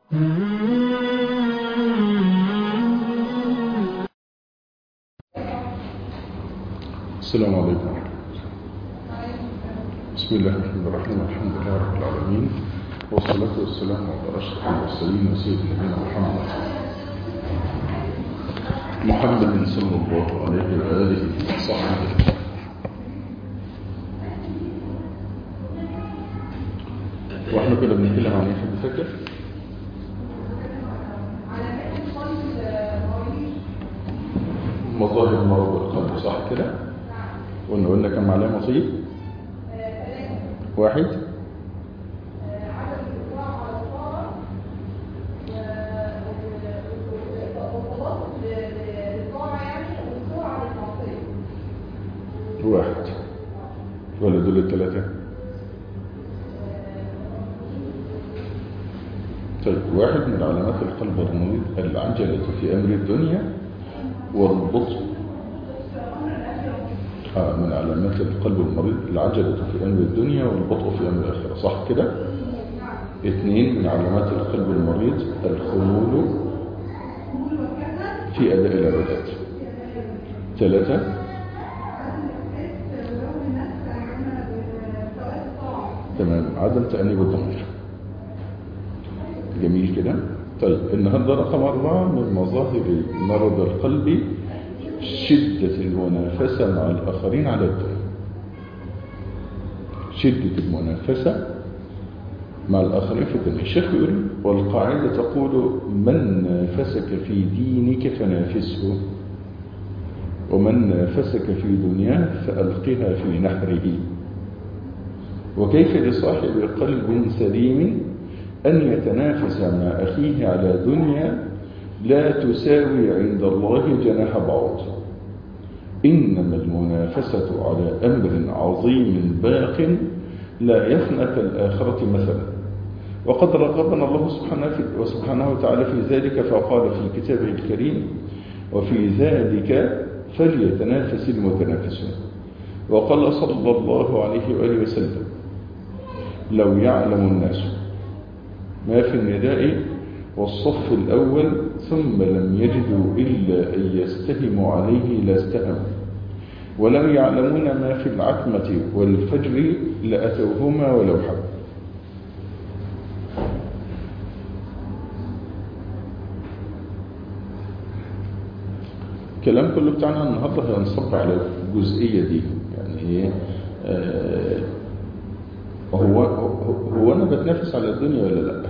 السلام عليكم بسم الله الرحمن الرحيم الحمد لله رب العالمين والصلاة والسلام على أشرف المرسلين وسيد نبينا محمد محمد صلى الله عليه وآله وصحبه واحنا كنا بنتكلم عن ايه حد فاكر؟ مظاهر مرض القلب صح كده؟ قلنا قلنا كم علامة طيب؟ واحد واحد ولا دول الثلاثة طيب واحد من علامات القلب المريض العجلة في أمر الدنيا والبطء آه من علامات القلب المريض العجلة في أمر الدنيا والبطء في أمر الآخرة صح كده؟ اثنين من علامات القلب المريض الخمول في أداء العبادات ثلاثة تمام عدم تأنيب الضمير جميل كده طيب النهارده رقم أربعة من مظاهر مرض القلب شدة المنافسة مع الآخرين على الدنيا شدة المنافسة مع الآخرين في الدنيا الشيخ يقول والقاعدة تقول من نافسك في دينك فنافسه ومن نافسك في دنياه فألقها في نحره وكيف لصاحب قلب سليم أن يتنافس مع أخيه على دنيا لا تساوي عند الله جناح بعوض إنما المنافسة على أمر عظيم باق لا يفنى كالآخرة مثلا وقد رغبنا الله سبحانه, وسبحانه وتعالى في ذلك فقال في كتابه الكريم وفي ذلك فليتنافس المتنافسون وقال صلى الله عليه وآله وسلم لو يعلم الناس ما في النداء والصف الأول ثم لم يجدوا إلا أن يستهموا عليه لاستهموا ولو يعلمون ما في العتمة والفجر لأتوهما ولو حب الكلام كله بتاعنا النهارده هينصب على الجزئية دي يعني ايه آه هو هو انا بتنافس على الدنيا ولا لا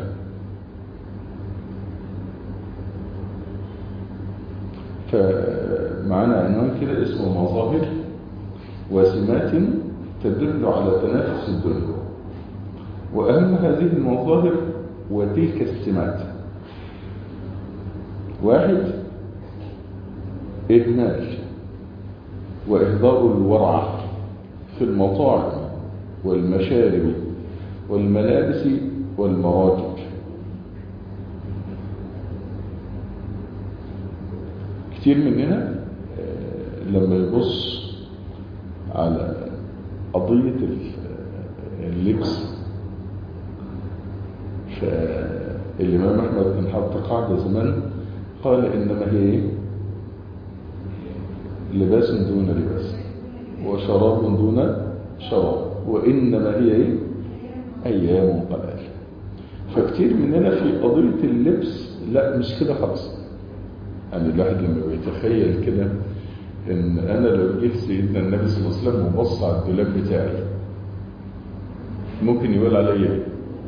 فمعنا عنوان كده اسمه مظاهر وسمات تدل على تنافس الدنيا وأهم هذه المظاهر وتلك السمات واحد إهمال وإهدار الورع في المطاعم والمشارب والملابس والمراكب كتير مننا لما يبص على قضية اللبس فالإمام أحمد بن حط قاعدة زمان قال إنما هي لباس دون لباس وشراب دون شراب وإنما هي أيام قلال فكتير مننا في قضية اللبس لا مش كده خالص يعني الواحد لما بيتخيل كده ان انا لو جه سيدنا النبي صلى الله عليه وسلم وبص على الدولاب بتاعي ممكن يقول عليا ايه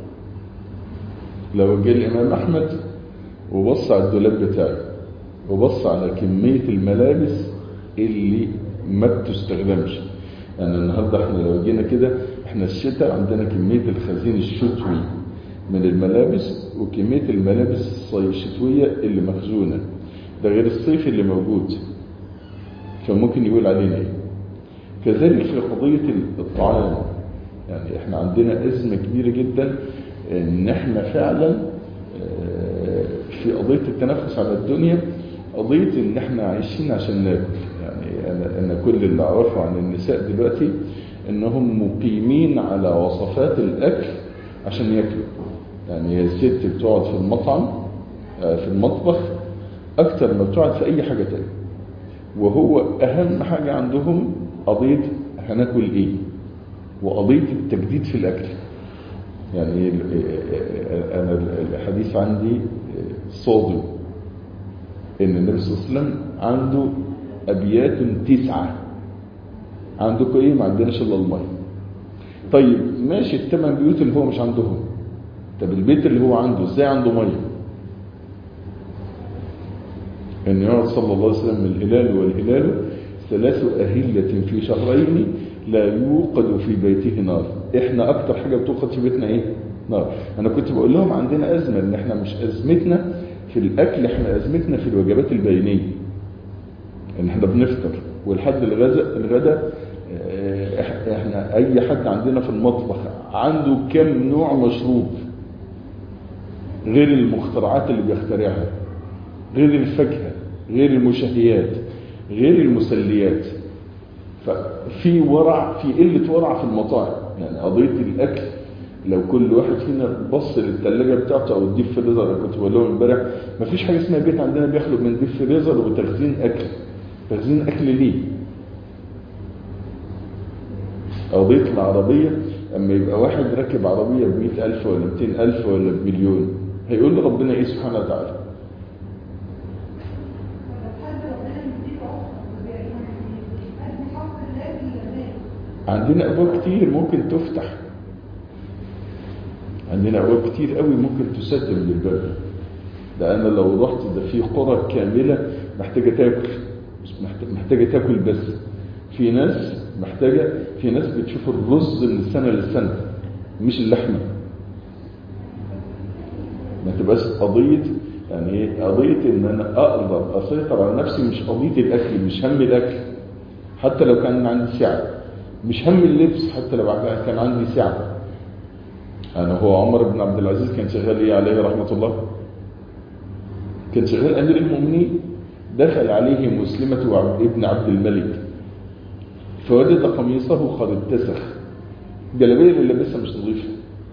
لو جه الامام احمد وبص على الدولاب بتاعي وبص على كمية الملابس اللي ما بتستخدمش يعني النهاردة احنا لو جينا كده احنا الشتاء عندنا كمية الخزين الشتوي من الملابس وكمية الملابس الشتوية اللي مخزونة ده غير الصيف اللي موجود فممكن يقول علينا ايه كذلك في قضية الطعام يعني احنا عندنا أزمة كبيرة جدا ان احنا فعلا في قضية التنافس على الدنيا قضية ان احنا عايشين عشان ناكل يعني انا, أنا كل اللي اعرفه عن النساء دلوقتي انهم مقيمين على وصفات الاكل عشان ياكلوا يعني هي الست بتقعد في المطعم في المطبخ اكتر ما بتقعد في اي حاجة تانية وهو اهم حاجة عندهم قضية هناكل ايه وقضية التجديد في الاكل يعني انا الحديث عندي صادم ان النبي صلى الله عليه وسلم عنده ابيات تسعة عندكم ايه ما عندناش الا الميه طيب ماشي الثمان بيوت اللي هو مش عندهم طب البيت اللي هو عنده ازاي عنده ميه ان يقعد صلى الله عليه وسلم الهلال والهلال ثلاث أهلة في شهرين لا يوقد في بيته نار احنا اكتر حاجة بتوقد في بيتنا ايه نار انا كنت بقول لهم عندنا ازمة ان احنا مش ازمتنا في الاكل احنا ازمتنا في الوجبات البينية ان احنا بنفطر والحد الغداء الغداء احنا اي حد عندنا في المطبخ عنده كم نوع مشروب غير المخترعات اللي بيخترعها غير الفاكهه غير المشهيات غير المسليات ففي ورع في قله ورع في المطاعم يعني قضيه الاكل لو كل واحد فينا بص للثلاجه بتاعته او الديب فريزر اللي كنت بقول لهم امبارح مفيش حاجه اسمها بيت عندنا بيخلق من ديب فريزر وتخزين اكل تخزين اكل ليه قضية العربية أما يبقى واحد راكب عربية بمئة ألف ولا مئتين ألف ولا بمليون هيقول له ربنا إيه سبحانه وتعالى عندنا أبواب كتير ممكن تفتح عندنا أبواب كتير قوي ممكن تسد من الباب ده أنا لو رحت ده في قرى كاملة محتاجة تاكل محتاجة تاكل بس في ناس محتاجة في ناس بتشوف الرز من السنة للسنة مش اللحمة ما تبقاش قضية يعني قضية ان انا اقدر اسيطر على نفسي مش قضية الاكل مش هم الاكل حتى لو كان عندي سعة مش هم اللبس حتى لو كان عندي سعة انا هو عمر بن عبد العزيز كان شغال ايه عليه رحمة الله كان شغال امير المؤمنين دخل عليه مسلمة ابن عبد الملك فوجد قميصه قد اتسخ جلابيه اللي لابسها مش نظيفه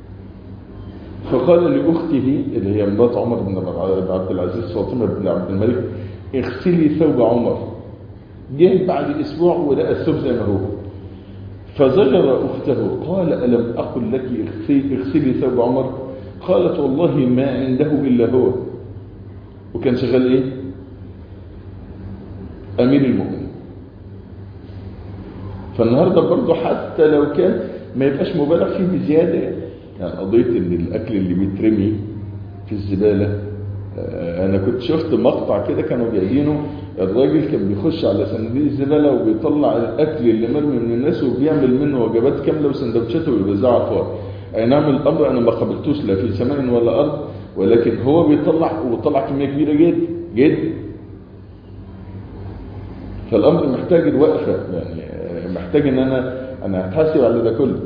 فقال لاخته اللي هي مرات عمر بن عبد العزيز فاطمه بن عبد الملك اغسلي ثوب عمر جه بعد اسبوع ولقى الثوب زي ما هو فزجر اخته قال الم اقل لك اغسلي ثوب عمر قالت والله ما عنده الا هو وكان شغال ايه امير المؤمنين فالنهاردة برضو حتى لو كان ما يبقاش مبالغ فيه بزيادة يعني قضية ان الاكل اللي بيترمي في الزبالة انا كنت شفت مقطع كده كانوا جايبينه الراجل كان بيخش على صناديق الزبالة وبيطلع الاكل اللي مرمي من الناس وبيعمل منه وجبات كاملة وسندوتشات وبيوزعها على الفار اي نعم الامر انا ما قبلتوش لا في سماء ولا ارض ولكن هو بيطلع وطلع كمية كبيرة جدا جدا فالامر محتاج الوقفة يعني محتاج ان انا انا اتحاسب على ده كله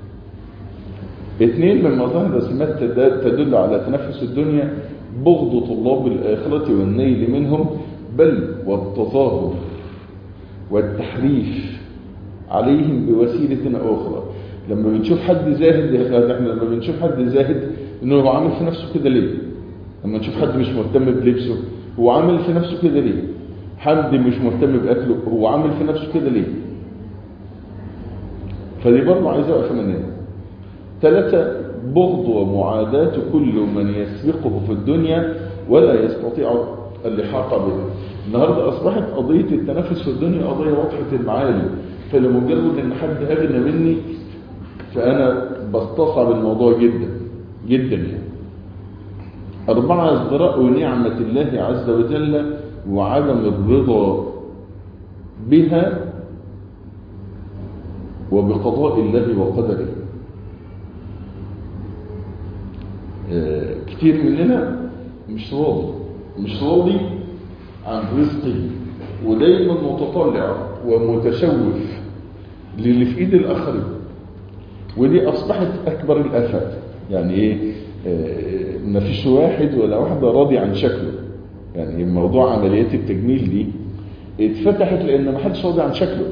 اثنين من مظاهر السمات تدل على تنفس الدنيا بغض طلاب الآخرة والنيل منهم بل والتظاهر والتحريف عليهم بوسيلة أخرى لما بنشوف حد زاهد احنا لما بنشوف حد زاهد انه هو عامل في نفسه كده ليه لما نشوف حد مش مهتم بلبسه هو عامل في نفسه كده ليه حد مش مهتم بأكله هو عامل في نفسه كده ليه فدي برضه عايزة وقفة مننا ثلاثة بغض ومعاداة كل من يسبقه في الدنيا ولا يستطيع اللحاق به النهاردة أصبحت قضية التنافس في الدنيا قضية واضحة المعالي فلمجرد أن حد أغنى مني فأنا بستصعب الموضوع جدا جدا يعني أربعة ازدراء نعمة الله عز وجل وعدم الرضا بها وبقضاء الله وقدره كتير مننا مش راضي مش راضي عن رزقه ودايما متطلع ومتشوف للي في ايد الاخرين ودي اصبحت اكبر الافات يعني ايه اه مفيش واحد ولا واحدة راضي عن شكله يعني موضوع عمليات التجميل دي اتفتحت لان ما حدش راضي عن شكله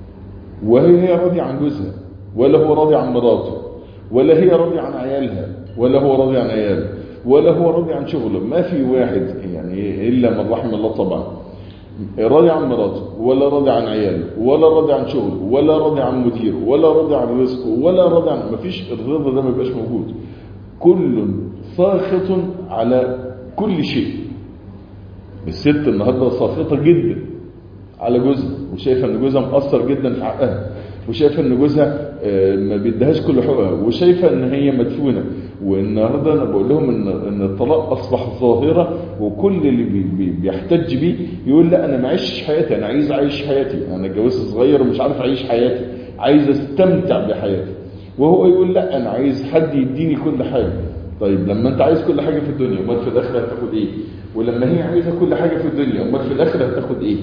وهي هي راضية عن جوزها ولا هو راضي عن مراته ولا هي راضي عن عيالها ولا هو راضي عن عياله ولا هو راضي عن شغله ما في واحد يعني إلا من رحم الله طبعا راضي عن مراته ولا راضي عن عياله ولا راضي عن شغله ولا راضي عن مديره ولا راضي عن رزقه ولا راضي عن ما فيش الرضا ده ما بيبقاش موجود كل ساخط على كل شيء الست النهارده ساخطه جدا على جوزها وشايفه ان جوزها مقصر جدا في حقها وشايفه ان جوزها ما بيديهاش كل حقوقها وشايفه ان هي مدفونه والنهارده انا بقول لهم ان ان الطلاق اصبح ظاهره وكل اللي بي بي بيحتج بيه يقول لا انا ما عيش حياتي انا عايز اعيش حياتي انا اتجوزت صغير ومش عارف اعيش حياتي عايز استمتع بحياتي وهو يقول لا انا عايز حد يديني كل حاجه طيب لما انت عايز كل حاجه في الدنيا امال في الاخره هتاخد ايه ولما هي عايزه كل حاجه في الدنيا امال في الاخره هتاخد ايه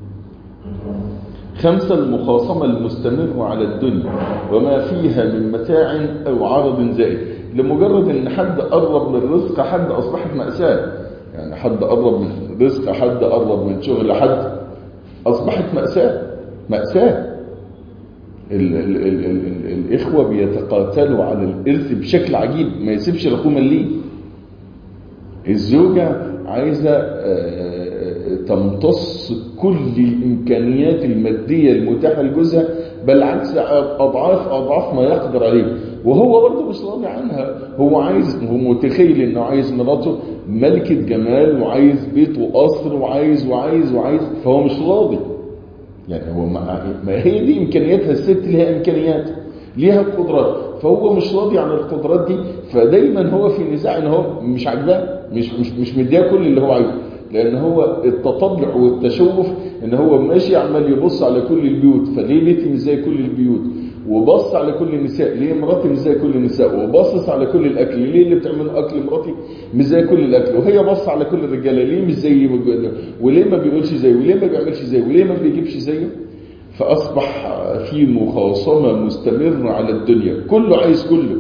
خمسة المخاصمة المستمرة على الدنيا وما فيها من متاع أو عرض زائد لمجرد أن حد قرب من رزق حد أصبحت مأساة يعني حد قرب من رزق حد قرب من شغل حد أصبحت مأساة مأساة ال ال ال ال ال الإخوة بيتقاتلوا على الإرث بشكل عجيب ما يسيبش رقوما ليه الزوجة عايزة تمتص كل الإمكانيات المادية المتاحة لجوزها بل عكس أضعاف أضعاف ما يقدر عليه وهو برضه مش راضي عنها هو عايز هو متخيل انه عايز مراته ملكة جمال وعايز بيت وقصر وعايز وعايز وعايز فهو مش راضي يعني هو ما هي دي امكانياتها الست ليها امكانيات ليها قدرات فهو مش راضي عن القدرات دي فدايما هو في نزاع ان هو مش عاجباه مش مش مش مديها كل اللي هو عايزه لان هو التطلع والتشوف ان هو ماشي عمال يبص على كل البيوت فليه بيتي مش زي كل البيوت وبص على كل النساء ليه مراتي مش زي كل النساء وباصص على كل الاكل ليه اللي بتعمله اكل مراتي مش زي كل الاكل وهي بص على كل الرجاله ليه مش زي وليه ما بيقولش زيه وليه ما بيعملش زيه وليه ما بيجيبش زيه فاصبح في مخاصمه مستمره على الدنيا كله عايز كله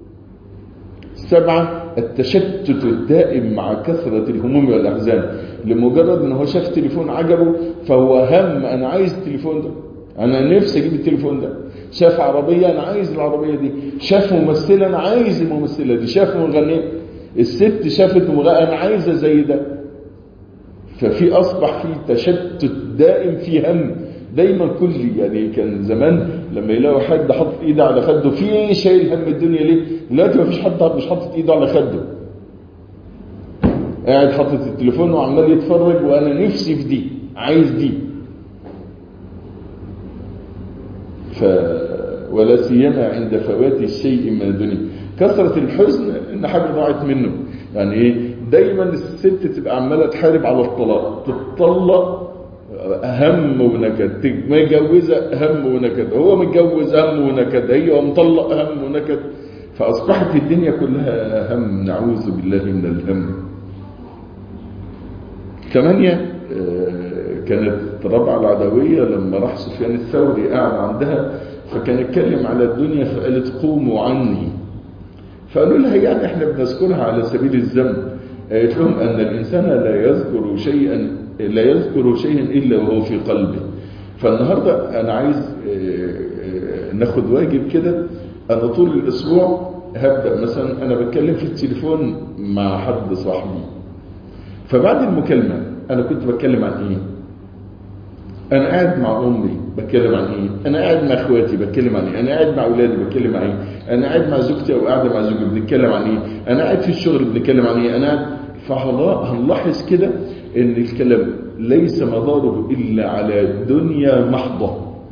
سبعه التشتت الدائم مع كثرة الهموم والأحزان لمجرد ان هو شاف تليفون عجبه فهو هم انا عايز التليفون ده انا نفسي اجيب التليفون ده شاف عربية انا عايز العربية دي شاف ممثلة انا عايز الممثلة دي شاف مغنية الست شافت مغنية انا عايزة زي ده ففي اصبح في تشتت دائم في هم دايما كل يعني كان زمان لما يلاقوا حد حاطط ايده على خده في ايه شايل هم الدنيا ليه دلوقتي ما فيش حد مش حاطط ايده على خده قاعد حاطط التليفون وعمال يتفرج وانا نفسي في دي عايز دي ف ولا سيما عند فوات الشيء من الدنيا كثرة الحزن ان حاجه ضاعت منه يعني ايه دايما الست تبقى عماله تحارب على الطلاق تتطلق هم ونكد متجوزه هم ونكد هو متجوز هم ونكد هي مطلق هم ونكد فاصبحت الدنيا كلها هم نعوذ بالله من الهم ثمانية كانت ربعة العدوية لما راح سفيان الثوري قاعد عندها فكان يتكلم على الدنيا فقالت قوموا عني فقالوا لها يعني احنا بنذكرها على سبيل الذنب قالت لهم ان الانسان لا يذكر شيئا لا يذكر شيئا الا وهو في قلبه فالنهارده انا عايز ناخد واجب كده انا طول الاسبوع هبدا مثلا انا بتكلم في التليفون مع حد صاحبي فبعد المكالمه انا كنت بتكلم عن ايه انا قاعد مع امي بتكلم عن ايه انا قاعد مع اخواتي بتكلم عن ايه انا قاعد مع اولادي بتكلم عن ايه انا قاعد مع زوجتي او قاعده مع زوجي بنتكلم عن ايه انا قاعد في الشغل بنتكلم عن ايه انا فهنلاحظ كده ان الكلام ليس مداره الا على دنيا محضه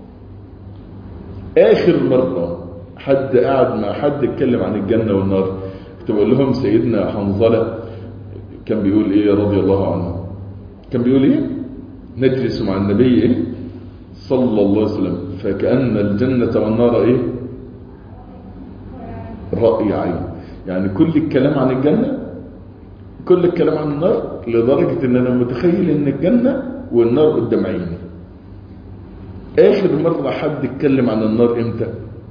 اخر مره حد قاعد مع حد اتكلم عن الجنه والنار كنت بقول لهم سيدنا حنظله كان بيقول ايه رضي الله عنه كان بيقول ايه نجلس مع النبي ايه صلى الله عليه وسلم فكأن الجنة والنار ايه رأي عين يعني كل الكلام عن الجنة كل الكلام عن النار لدرجة ان انا متخيل ان الجنة والنار قدام عيني اخر مرة حد اتكلم عن النار امتى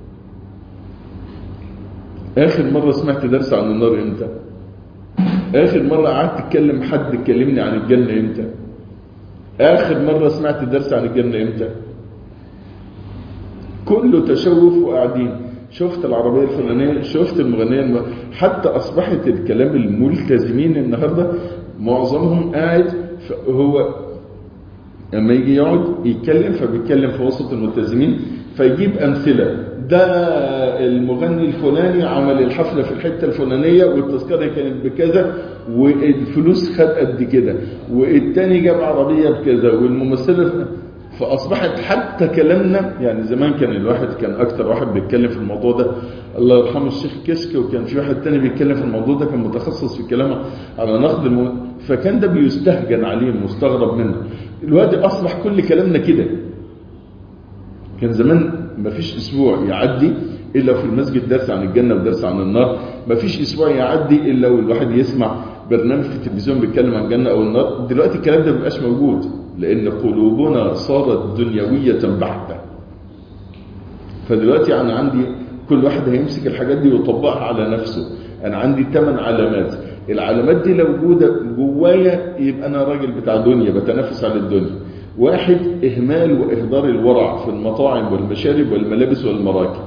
اخر مرة سمعت درس عن النار امتى اخر مرة قعدت اتكلم حد كلمني عن الجنة امتى آخر مرة سمعت درس عن الجنة إمتى كله تشوف وقاعدين شفت العربية الفلانية شفت المغنية الم... حتى أصبحت الكلام الملتزمين النهاردة معظمهم قاعد هو لما يجي يقعد يتكلم فبيتكلم في وسط الملتزمين فيجيب أمثلة ده المغني الفلاني عمل الحفلة في الحتة الفلانية والتذكرة كانت بكذا والفلوس خد قد كده والتاني جاب عربية بكذا والممثلة فأصبحت حتى كلامنا يعني زمان كان الواحد كان أكتر واحد بيتكلم في الموضوع ده الله يرحمه الشيخ كشك وكان في واحد تاني بيتكلم في الموضوع ده كان متخصص في كلامه على نقد الم... فكان ده بيستهجن عليه مستغرب منه دلوقتي أصبح كل كلامنا كده كان زمان ما فيش أسبوع يعدي إلا في المسجد درس عن الجنة ودرس عن النار ما فيش أسبوع يعدي إلا والواحد يسمع برنامج في التلفزيون بيتكلم عن الجنة أو النار دلوقتي الكلام ده مبقاش موجود لأن قلوبنا صارت دنيوية بحتة فدلوقتي أنا عندي كل واحد هيمسك الحاجات دي ويطبقها على نفسه أنا عندي ثمان علامات العلامات دي لو موجودة جوايا يبقى أنا راجل بتاع دنيا بتنافس على الدنيا واحد إهمال وإهدار الورع في المطاعم والمشارب والملابس والمراكب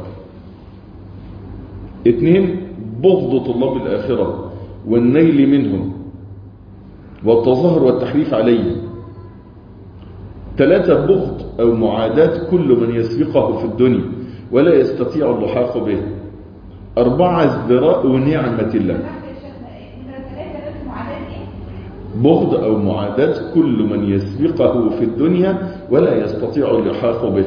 اثنين بغض طلاب الآخرة والنيل منهم والتظاهر والتحريف عليه ثلاثة بغض أو معاداة كل من يسبقه في الدنيا ولا يستطيع اللحاق به أربعة ازدراء نعمة الله بغض أو معاداة كل من يسبقه في الدنيا ولا يستطيع اللحاق به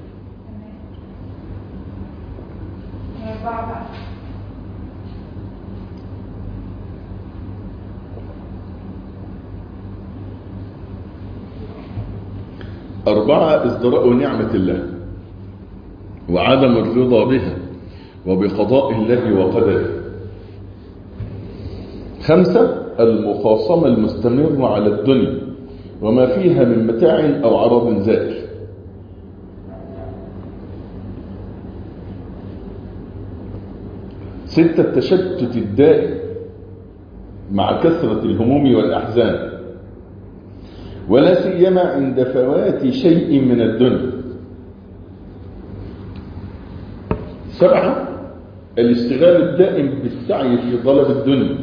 أربعة ازدراء نعمة الله وعدم الرضا بها وبقضاء الله وقدره خمسة المخاصمة المستمرة على الدنيا وما فيها من متاع أو عرض زائل ستة التشتت الدائم مع كثرة الهموم والأحزان ولا سيما عند فوات شيء من الدنيا سبعة الاشتغال الدائم بالسعي في طلب الدنيا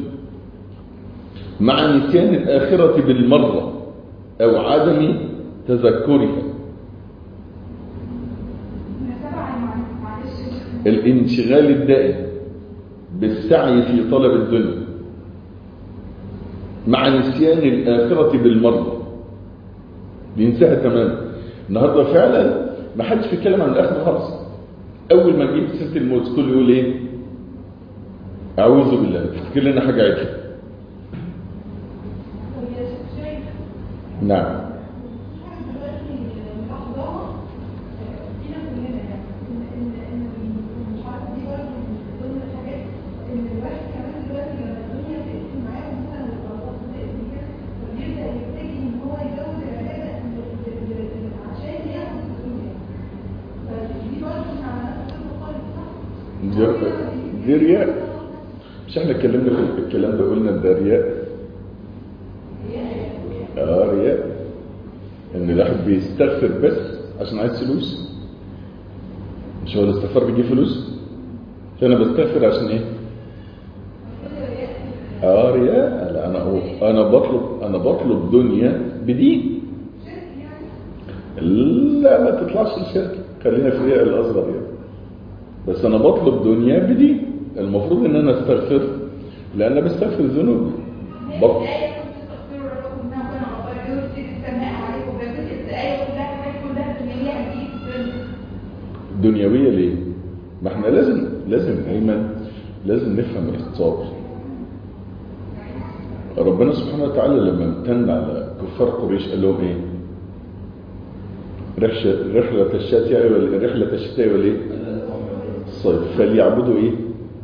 مع نسيان الآخرة بالمرة أو عدم تذكرها الانشغال الدائم بالسعي في طلب الدنيا مع نسيان الآخرة بالمرة بينساها تماما النهاردة فعلا ما حدش بيتكلم عن الآخرة خالص أول ما جيت سيرة الموت كل يقول إيه أعوذ بالله تفتكر لنا حاجة عدل نعم دي رياء مش احنا اتكلمنا في الكلام ده قلنا ده رياء اه رياء ان الواحد بيستغفر بس عشان عايز فلوس مش هو الاستغفار بيجيب فلوس فانا بستغفر عشان ايه اه رياء لا انا انا بطلب انا بطلب دنيا بدين لا ما تطلعش الشركه خلينا في الرياء الاصغر يعني بس انا بطلب دنيا بدين المفروض ان انا استغفر لان انا بستغفر ذنوبي بطل دنيويه ليه ما احنا لازم لازم ايمن لازم نفهم الخطاب ربنا سبحانه وتعالى لما امتن على كفار قريش قال لهم ايه رحلة الشتاء رحلة الشتاء والايه الصيف فليعبدوا ايه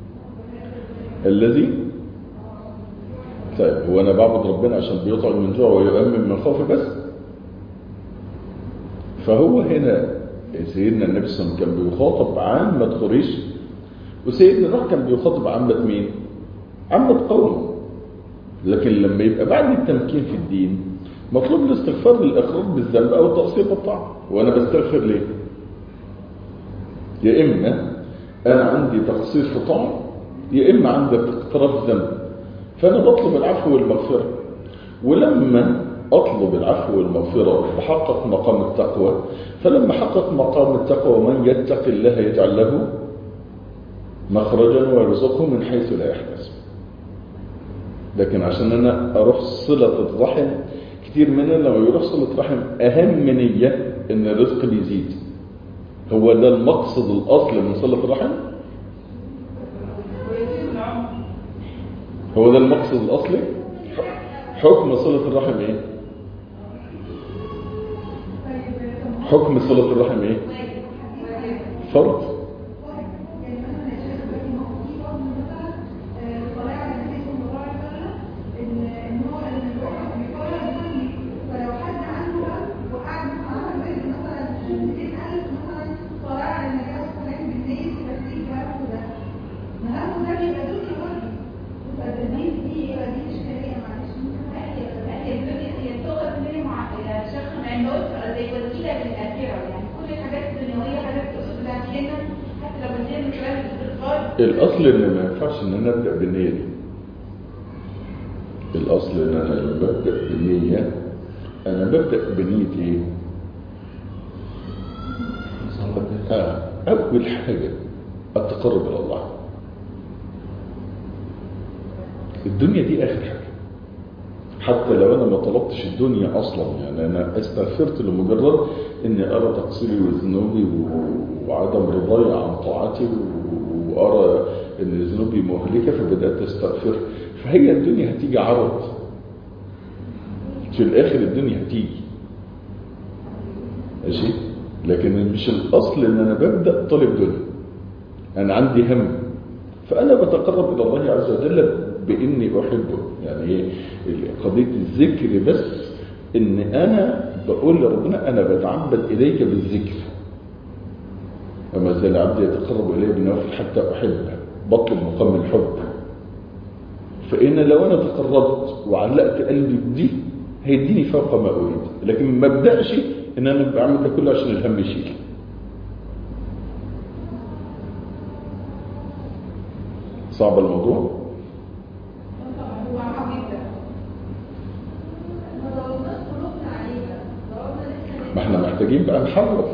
الذي طيب هو انا بعبد ربنا عشان بيطعم من جوع ويؤمن من خوف بس فهو هنا سيدنا النبي صلى الله عليه وسلم كان بيخاطب عامة قريش وسيدنا نوح كان بيخاطب عامة مين عامة قوم لكن لما يبقى بعد التمكين في الدين مطلوب الاستغفار للاقرار بالذنب او التقصير بالطاعه وانا بستغفر ليه يا اما انا عندي تقصير في طعم يا اما عندي اقتراف ذنب فانا بطلب العفو والمغفره ولما اطلب العفو والمغفره بحقق مقام التقوى فلما حقق مقام التقوى ومن يتق الله يجعل له مخرجا ويرزقه من حيث لا يحتسب لكن عشان انا اروح صله الرحم كتير مننا لما يروح صله رحم اهم نيه ان الرزق بيزيد هو ده المقصد الاصلي من صله الرحم هو ده المقصد الاصلي حكم صله الرحم ايه حكم صله الرحم ايه فرض الاصل ان ما ينفعش ان انا ابدا بالنيه دي الاصل ان انا لما ببدا بالنيه انا ببدا بنيه ايه آه. اول حاجه التقرب الى الله الدنيا دي اخر حاجه حتى لو انا ما طلبتش الدنيا اصلا يعني انا استغفرت لمجرد اني ارى تقصيري وذنوبي وعدم رضاي عن طاعتي وارى ان ذنوبي مهلكه فبدات استغفر فهي الدنيا هتيجي عرض في الاخر الدنيا هتيجي ماشي لكن مش الاصل ان انا ببدا طالب دنيا انا عندي هم فانا بتقرب الى الله عز وجل باني احبه يعني ايه قضيه الذكر بس ان انا بقول لربنا انا بتعبد اليك بالذكر وما زال عبدي يتقرب الي بنوافل حتى احبه بطلب مقام الحب فان لو انا تقربت وعلقت قلبي بدي هيديني فوق ما اريد لكن ما ابداش ان انا بعمل ده كله عشان الهم يشيل صعب الموضوع ما احنا محتاجين بقى نحرر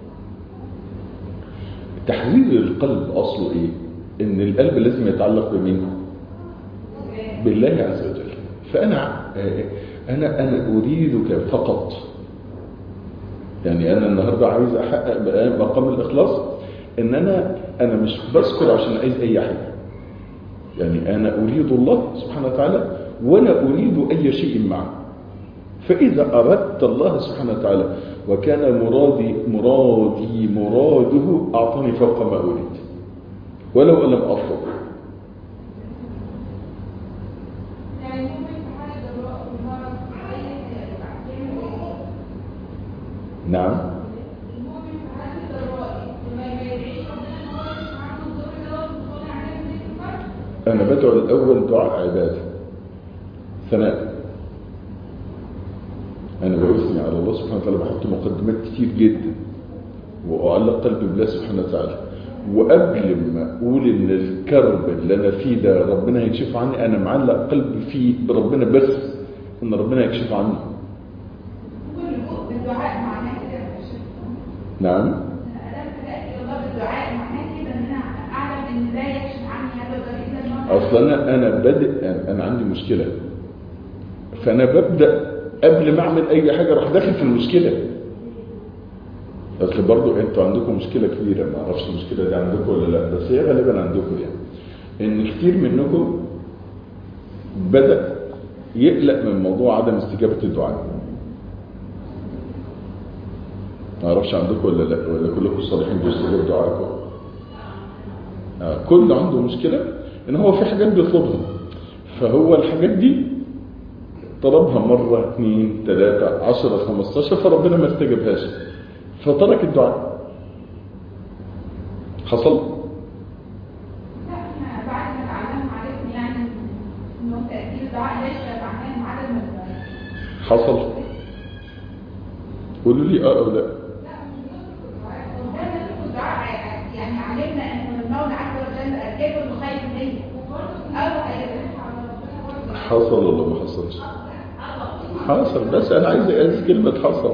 تحرير القلب اصله ايه ان القلب لازم يتعلق بمين بالله عز وجل فانا انا انا اريدك فقط يعني انا النهارده عايز احقق مقام الاخلاص ان انا انا مش بذكر عشان عايز اي حاجه يعني انا اريد الله سبحانه وتعالى ولا اريد اي شيء معه فإذا أردت الله سبحانه وتعالى وكان مرادي مرادي مراده أعطاني فوق ما أريد ولو لم أطلب نعم أنا بدعو الأول دعاء عبادة ثناء أنا بأثني على الله سبحانه وتعالى بحط مقدمات كتير جدا وأعلق قلبي بالله سبحانه وتعالى وقبل ما أقول إن الكرب اللي أنا فيه ده ربنا هيكشف عني أنا معلق قلبي فيه بربنا بس إن ربنا يكشف عني نعم أصلا أنا أنا بادئ أنا عندي مشكلة فأنا ببدأ قبل ما اعمل اي حاجه اروح داخل في المشكله اصل برضو انتوا عندكم مشكله كبيره ما اعرفش المشكله دي عندكم ولا لا بس هي غالبا عندكم يعني ان كتير منكم بدا يقلق من موضوع عدم استجابه الدعاء ما اعرفش عندكم ولا لا ولا كلكم صالحين باستجابه دعائكم آه كل عنده مشكله ان هو في حاجات بيطلبها فهو الحاجات دي طلبها مرة اثنين ثلاثة عشرة خمستاشر فربنا ما استجابهاش فترك الدعاء حصل لا احنا بعد ما اتعلمنا عرفنا يعني انه تأثير الدعاء ليس معناه عدد من حصل قولوا لي اه او لا لا الدعاء يعني علمنا ان حصل ولا ما حصلش حصل بس انا عايز عايز كلمه حصل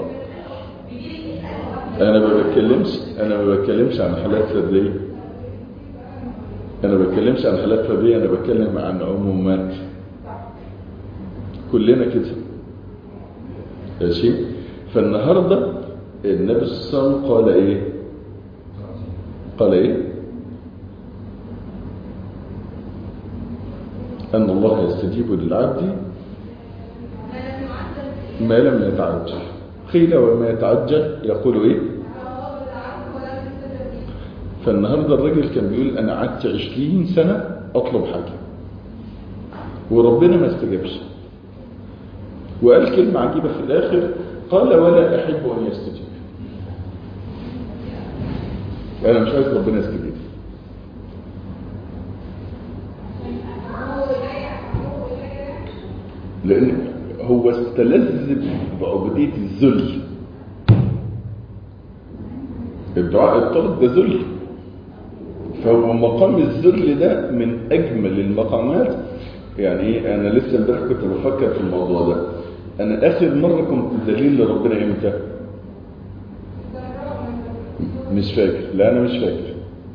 انا ما بتكلمش انا ما بتكلمش عن حالات فرديه انا ما بتكلمش عن حالات فرديه انا بتكلم عن عمومات كلنا كده ماشي فالنهارده النبي صلى الله عليه وسلم قال ايه قال ايه ان الله يستجيب للعبد ما لم يتعجل قيل وما يتعجل يقول ايه فالنهارده الراجل كان بيقول انا قعدت 20 سنه اطلب حاجه وربنا ما استجابش وقال كلمه عجيبه في الاخر قال ولا احب ان يستجيب انا مش عايز ربنا يستجيب لان هو استلذ بعبوديه الذل الدعاء الطلب ده ذل فهو مقام الذل ده من اجمل المقامات يعني ايه انا لسه امبارح كنت بفكر في الموضوع ده انا اخر مره كنت ذليل لربنا امتى مش فاكر لا انا مش فاكر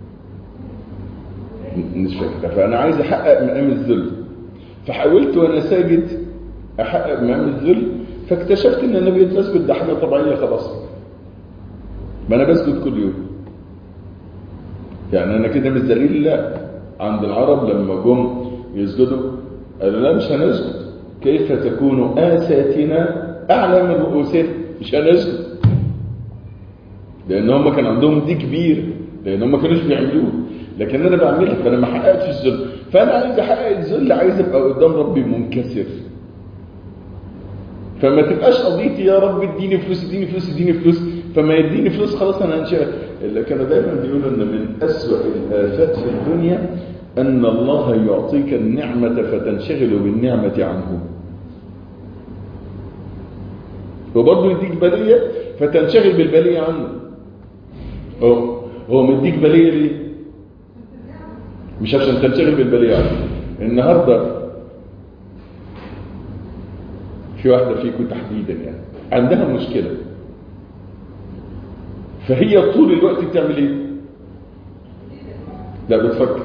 مش فاكر فانا عايز احقق مقام الذل فحاولت وانا ساجد احقق مقام الذل فاكتشفت ان انا بقيت بسجد ده حاجه طبيعيه خلاص ما انا بسجد كل يوم يعني انا كده مش ذليل لا عند العرب لما جم يسجدوا قالوا لا مش هنسجد كيف تكون آساتنا أعلى من رؤوسنا مش هنسجد لأن هم كان عندهم دي كبير لأن هم ما كانوش بيعملوه لكن أنا بعملها فأنا ما حققتش الذل فأنا عايز أحقق الذل عايز أبقى قدام ربي منكسر فما تبقاش قضيتي يا رب اديني فلوس اديني فلوس اديني فلوس فما يديني فلوس خلاص انا هنشغل اللي كانوا دايما بيقولوا ان من اسوأ الافات في الدنيا ان الله يعطيك النعمة فتنشغل بالنعمة عنه وبرضه يديك بلية فتنشغل بالبلية عنه هو هو مديك بلية ليه مش عشان تنشغل بالبلية عنه النهارده في واحدة فيكم تحديدا يعني عندها مشكلة فهي طول الوقت بتعمل ايه لا بتفكر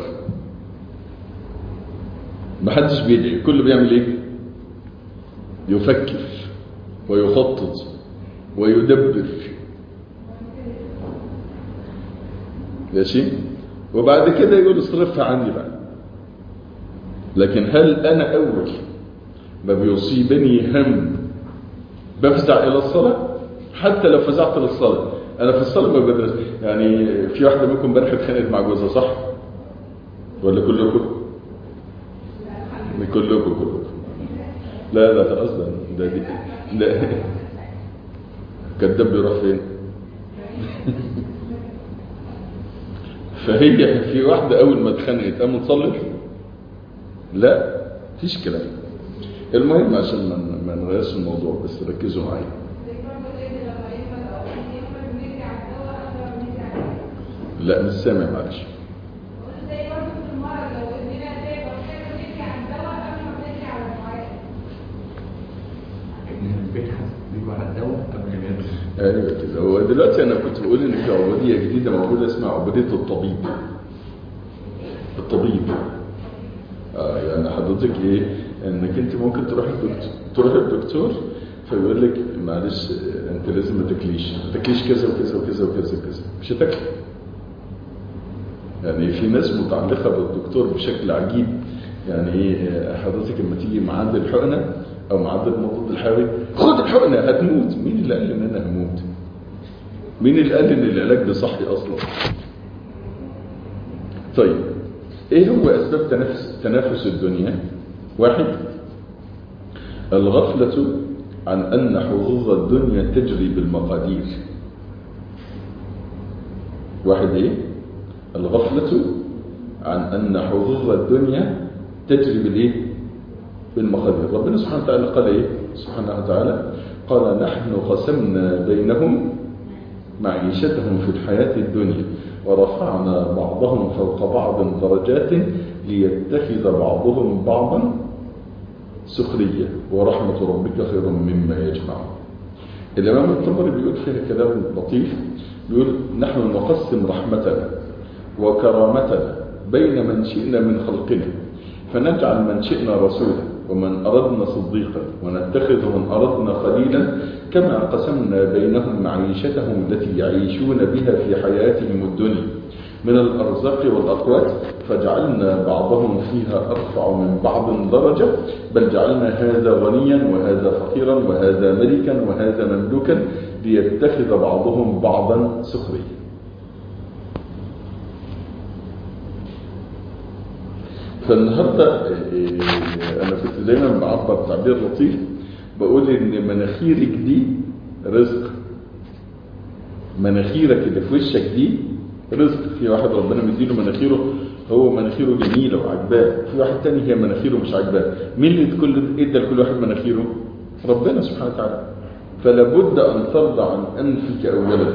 محدش بيدعي كله بيعمل ايه يفكر ويخطط ويدبر ماشي وبعد كده يقول اصرفها عني بقى لكن هل انا اول ما بيصيبني هم بفزع الى الصلاه حتى لو فزعت للصلاه انا في الصلاه ما بدرس يعني في واحده منكم امبارح اتخانقت مع جوزها صح ولا كلكم كلكم كلكم لا لا خلاص ده ده دي لا كداب بيروح فين فهي في واحده اول ما اتخانقت قامت تصلي لا مفيش كلام المهم عشان ما نغيرش الموضوع بس ركزوا معايا لا مش سامع معلش ايوه كده هو دلوقتي انا كنت بقول ان في عبوديه جديده موجوده اسمها عبوديه الطبيب الطبيب آه يعني حضرتك ايه انك انت ممكن تروح الدكتور تروح الدكتور فيقول لك معلش انت لازم ما تاكليش ما تاكليش كذا وكذا وكذا وكذا وكذا مش هتاكل يعني في ناس متعلقه بالدكتور بشكل عجيب يعني ايه حضرتك لما تيجي معاد الحقنه او معاد المضاد الحيوي خد الحقنه هتموت مين اللي قال ان انا هموت مين اللي قال ان العلاج ده صحي اصلا طيب ايه هو اسباب تنافس تنافس الدنيا واحد الغفلة عن أن حظوظ الدنيا تجري بالمقادير واحد ايه الغفلة عن أن حظوظ الدنيا تجري بالايه بالمقادير ربنا سبحانه وتعالى قال ايه سبحانه وتعالى قال نحن قسمنا بينهم معيشتهم في الحياة الدنيا ورفعنا بعضهم فوق بعض درجات ليتخذ بعضهم بعضا سخرية ورحمة ربك خير مما يجمعون الإمام الطبري بيقول فيها كلام لطيف بيقول نحن نقسم رحمتنا وكرامتنا بين من شئنا من خلقنا فنجعل من شئنا رسولا ومن أردنا صديقا ونتخذ من أردنا خليلا كما قسمنا بينهم معيشتهم التي يعيشون بها في حياتهم الدنيا من الأرزاق والأقوات فجعلنا بعضهم فيها أرفع من بعض درجة بل جعلنا هذا غنيا وهذا فقيرا وهذا ملكا وهذا مملوكا ليتخذ بعضهم بعضا سخريا فالنهاردة أنا كنت دايما بعبر تعبير لطيف بقول إن مناخيرك دي رزق مناخيرك اللي في وشك دي رزق في واحد ربنا مديله مناخيره هو مناخيره جميلة وعجباه في واحد تاني هي مناخيره مش عجباه مين اللي كل ادى لكل واحد مناخيره ربنا سبحانه وتعالى فلا بد ان ترضى عن انفك اولا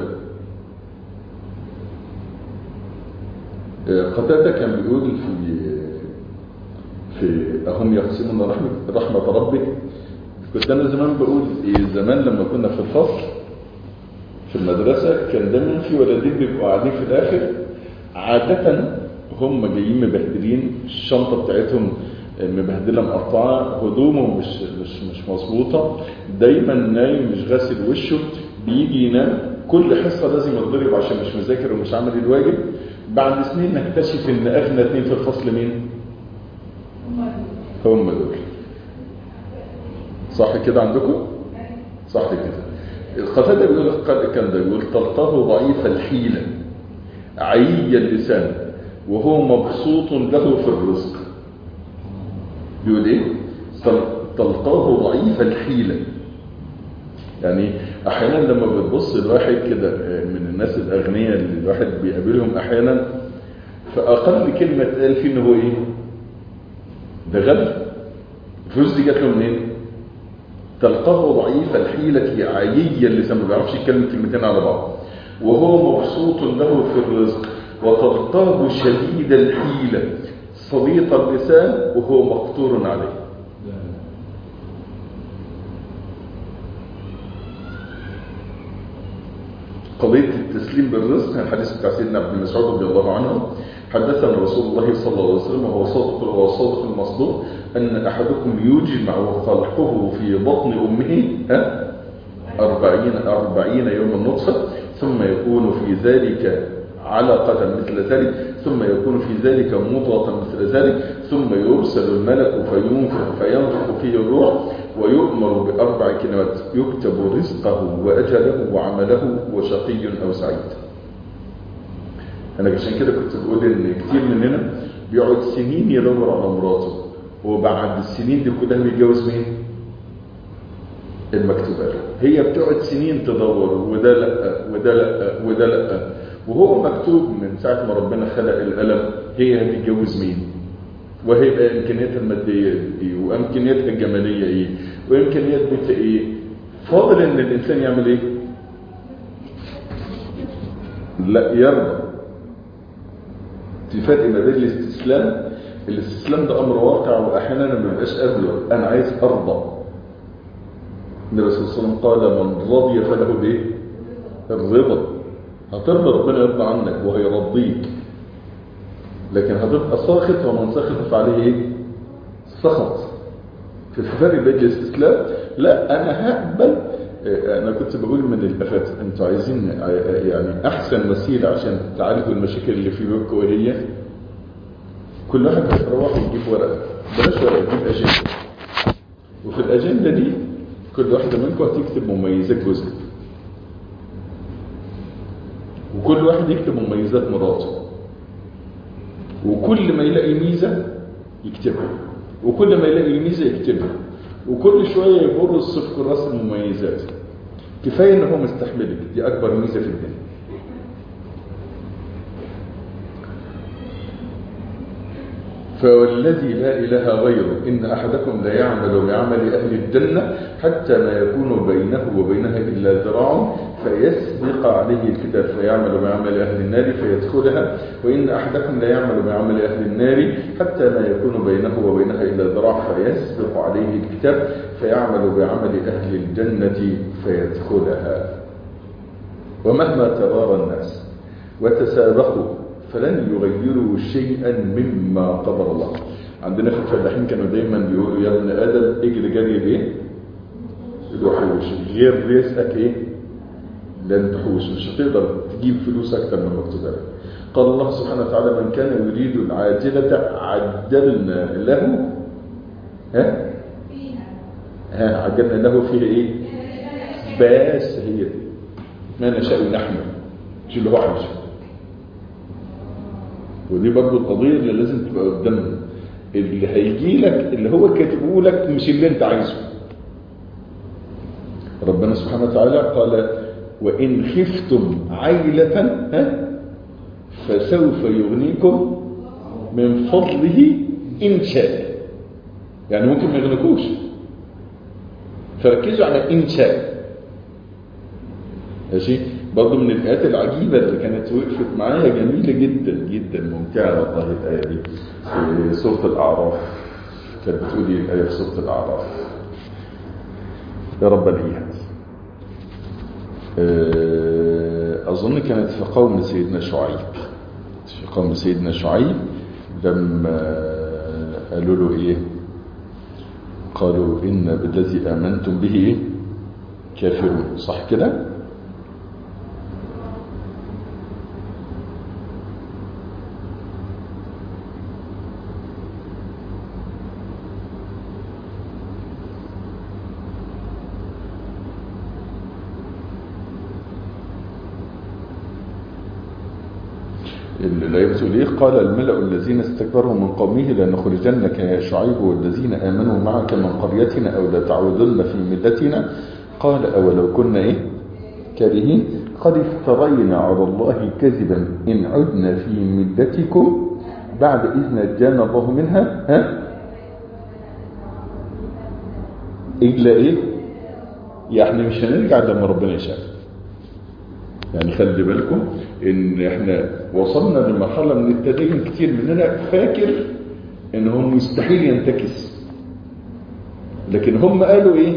قتادة كان بيقول في في اهم يقسمون رحمة, رحمة ربك كنت انا زمان بقول زمان لما كنا في الفصل في المدرسة كان دايما في ولدين بيبقوا قاعدين في الآخر عادة هم جايين مبهدلين الشنطة بتاعتهم مبهدلة مقطعة هدومه مش مش مش مظبوطة دايما نايم مش غاسل وشه بيجي ينام كل حصة لازم يتضرب عشان مش مذاكر ومش عامل الواجب بعد سنين نكتشف ان اغنى اتنين في الفصل مين؟ هم دول صح كده عندكم؟ صح كده القتادة بيقول كان ده بيقول تلقاه ضعيف الحيلة عي اللسان وهو مبسوط له في الرزق بيقول ايه تلقاه ضعيف الحيلة يعني احيانا لما بتبص الواحد كده من الناس الاغنياء اللي الواحد بيقابلهم احيانا فاقل كلمة تقال فيه ان هو ايه ده غبي الفلوس دي جات له منين تلقاه ضعيف الحيلة عيي اللسان ما بيعرفش يتكلم كلمتين على بعض وهو مبسوط له في الرزق وتلقاه شديد الحيلة صديق اللسان وهو مقتور عليه قضية التسليم بالرزق الحديث بتاع سيدنا ابن مسعود رضي الله عنه حدثنا رسول الله صلى الله عليه وسلم وهو صادق وهو صادق المصدوق أن أحدكم يجمع خلقه في بطن أمه أربعين, أربعين يوم النطفة ثم يكون في ذلك علقة مثل ذلك ثم يكون في ذلك مضغة مثل ذلك ثم يرسل الملك فينفخ فينفخ فيه الروح ويؤمر بأربع كلمات يكتب رزقه وأجله وعمله وشقي أو سعيد أنا عشان كده كنت بقول إن كتير مننا بيقعد سنين يدور على مراته وبعد السنين دي كلها بيتجوز مين؟ المكتوبة له هي بتقعد سنين تدور وده لا وده لا وده لا وهو مكتوب من ساعة ما ربنا خلق القلم هي هتتجوز مين وهيبقى امكانياتها المادية ايه وامكانياتها الجمالية ايه وامكانيات بيتها ايه فاضل ان الانسان يعمل ايه لا يرضى في فرق ما بين الاستسلام الاستسلام ده امر واقع واحيانا ما بيبقاش قابله انا عايز ارضى النبي صلى الله عليه وسلم قال من رضي فله الايه الرضا هترضى ربنا يرضى عنك وهيرضيك لكن هتبقى ساخط ومن سخط فعليه ايه سخط في الفرق بين الاستسلام لا انا هقبل انا كنت بقول من الافات انتوا عايزين يعني احسن وسيله عشان تعالجوا المشاكل اللي في بينكم وهي كل واحد هيروح يجيب ورقه بلاش ورقه يجيب اجنده وفي الاجنده دي كل واحده منكم هتكتب مميزات جزء وكل واحد يكتب مميزات مراته وكل ما يلاقي ميزه يكتبها وكل ما يلاقي ميزه يكتبها وكل شويه يبرز في كراس المميزات كفايه ان هو مستحملك دي اكبر ميزه في الدنيا فوالذي لا إله غيره إن أحدكم لا يعمل بعمل أهل الجنة حتى ما يكون بينه وبينها إلا ذراع فيسبق عليه الكتاب فيعمل بعمل أهل النار فيدخلها وإن أحدكم لا يعمل بعمل أهل النار حتى ما يكون بينه وبينها إلا ذراع فيسبق عليه الكتاب فيعمل بعمل أهل الجنة فيدخلها ومهما تبارى الناس وتسابقوا فلن يغيروا شيئا مما قدر الله عندنا في الفلاحين كانوا دايما بيقولوا يا ابن ادم اجري جري بايه الوحوش غير رزقك ايه لن تحوش مش هتقدر تجيب فلوس اكتر من مكتوب لك قال الله سبحانه وتعالى من كان يريد العاجلة عجلنا له ها ها عجلنا له فيها ايه بس هي دي ما نشاء نحن مش اللي هو عايشه ودي برضو القضية اللي لازم تبقى قدامنا اللي هيجي لك اللي هو كاتبه لك مش اللي انت عايزه ربنا سبحانه وتعالى قال وإن خفتم عيلة ها فسوف يغنيكم من فضله إن شاء يعني ممكن ما يغنكوش فركزوا على إن شاء ماشي برضه من الآيات العجيبة اللي كانت وقفت معايا جميلة جدا جدا ممتعة والله الآية دي في سورة الأعراف كانت بتقول ايه الآية في سورة الأعراف يا رب ليها أظن كانت في قوم سيدنا شعيب في قوم سيدنا شعيب لما قالوا له إيه قالوا إن بالذي آمنتم به إيه كافرون صح كده الآية بتقول إيه قال الملأ الذين استكبروا من قومه لنخرجنك يا شعيب والذين آمنوا معك من قريتنا أو لتعودن في ملتنا قال أولو كنا إيه كارهين قد افترينا على الله كذبا إن عدنا في ملتكم بعد إذ نجانا الله منها ها إلا إيه يعني مش هنرجع لما ربنا يشاء يعني خلي بالكم ان احنا وصلنا لمرحلة من التدين كتير مننا فاكر ان هو مستحيل ينتكس لكن هم قالوا ايه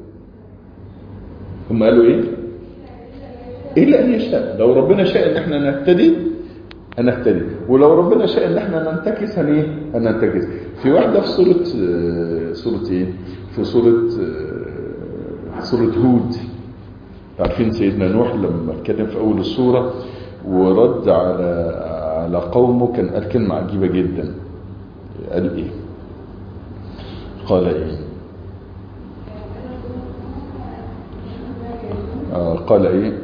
هم قالوا ايه الا ان يشاء لو ربنا شاء ان احنا نهتدي هنهتدي ولو ربنا شاء ان احنا ننتكس هن ايه هننتكس في واحدة في سورة سورة ايه في سورة سورة هود عارفين سيدنا نوح لما اتكلم في اول السورة ورد على على قومه كان قال كلمة عجيبة جدا قال ايه قال ايه آه قال ايه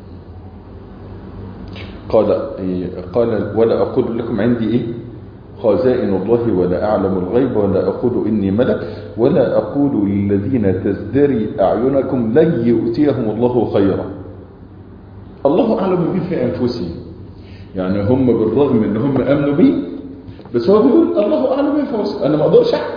قال إيه قال ولا اقول لكم عندي ايه خزائن الله ولا أعلم الغيب ولا أقول إني ملك ولا أقول للذين تزدري أعينكم لن يؤتيهم الله خيرا الله أعلم به في أنفسهم يعني هم بالرغم ان هم امنوا بيه بس هو بيقول الله اعلم به في أنفسهم انا ما اقدرش احكم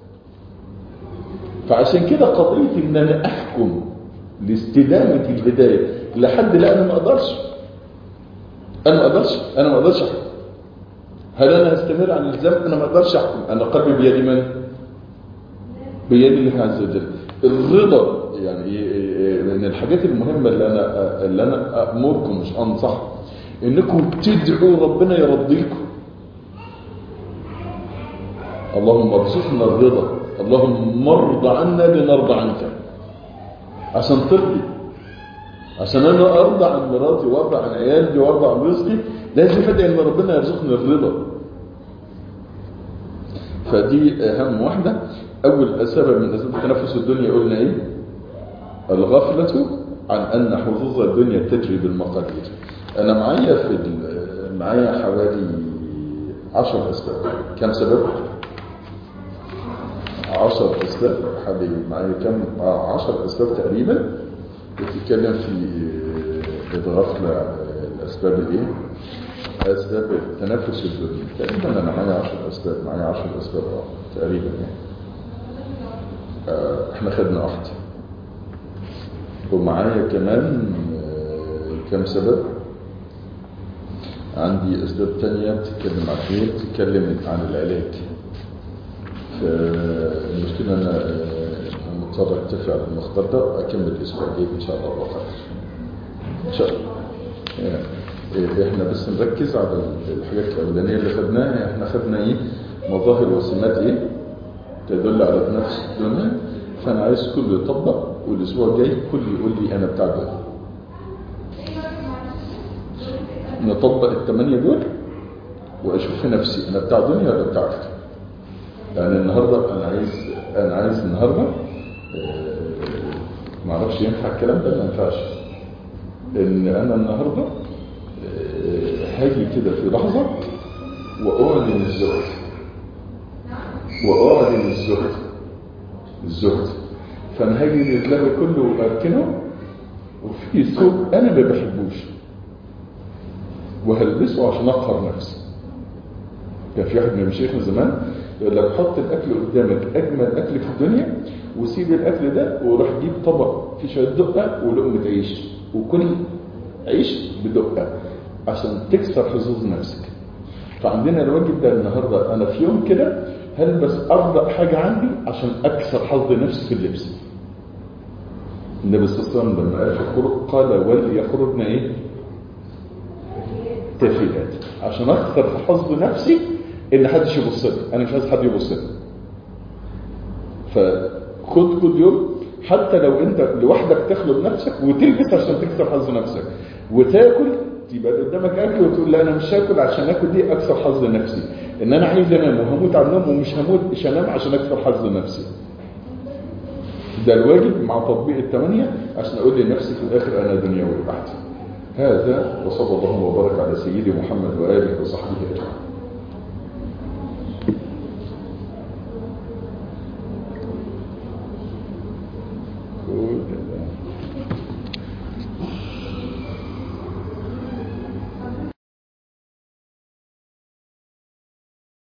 فعشان كده قضيه ان انا احكم لاستدامه البدايه لحد لا انا ما اقدرش انا ما اقدرش انا ما اقدرش احكم هل انا هستمر على الالزام انا ما اقدرش احكم انا قلبي بيد من بيد الله عز وجل الرضا يعني من الحاجات المهمه اللي انا اللي انا امركم مش انصح انكم تدعوا ربنا يرضيكم اللهم ارزقنا الرضا اللهم ارضى عنا لنرضى عنك عشان ترضي عشان انا ارضى عن مراتي وارضى عن عيالي وارضى عن رزقي لازم ادعي ان ربنا يرزقني الرضا فدي اهم واحده اول سبب من اسباب تنفس الدنيا قلنا ايه الغفله عن ان حظوظ الدنيا تجري بالمقادير انا معايا في معايا حوالي 10 اسباب كم سبب 10 اسباب حوالي معايا كم 10 اسباب تقريبا بتتكلم في الغفله الاسباب الايه أسباب التنافس الدنيا تقريبا أنا معايا 10 أسباب معايا 10 أسباب آه، تقريبا يعني آه، احنا خدنا واحدة ومعايا كمان آه، كم سبب عندي أسباب تانية بتتكلم عن ايه بتتكلم عن العلاج فالمشكلة أنا آه، مضطر أكتفي على المختار ده وأكمل الأسبوع الجاي إن شاء الله بقدر إن شاء الله يعني إيه، احنا بس نركز على الحاجات الاولانيه اللي خدناها احنا خدنا ايه مظاهر وسمات ايه تدل على تنافس الدنيا فانا عايز كل يطبق والاسبوع الجاي كل يقول لي انا بتاع ده نطبق الثمانيه دول واشوف في نفسي انا بتاع دنيا ولا بتاع اخره يعني النهارده انا عايز انا عايز النهارده آه، ما اعرفش ينفع الكلام ده ولا ما ينفعش ان انا النهارده آه، هاجي كده في لحظه واعلن الزهد واعلن الزهد الزهد فانا هاجي الاسلام كله واركنه وفي ثوب انا ما بحبوش وهلبسه عشان اقهر نفسي كان في واحد من مشايخنا زمان يقول لك حط الاكل قدامك اجمل اكل في الدنيا وسيب الاكل ده وروح جيب طبق فيه شويه دقه ولقمه عيش وكل عيش بدقه عشان تكسر حظوظ نفسك فعندنا الواجب ده النهارده انا في يوم كده هلبس ارضى حاجه عندي عشان اكسر حظ نفسي في اللبس النبي صلى الله عليه وسلم لما قال في الخروج قال وليخرجن ايه تفيلات عشان اكسر في حظ نفسي ان حدش يبص لي انا مش عايز حد يبص لي فخد كل يوم حتى لو انت لوحدك تخلق نفسك وتلبس عشان تكسر حظ نفسك وتاكل يبقى قدامك اكل وتقول لا انا مش هاكل عشان اكل دي اكسر حظ نفسي ان انا عايز انام وهموت على النوم ومش هموت مش هنام عشان اكسر حظ نفسي ده الواجب مع تطبيق الثمانية عشان اقول لنفسي في الاخر انا دنيوي بحت هذا وصلى الله وبارك على سيدي محمد واله وصحبه اجمعين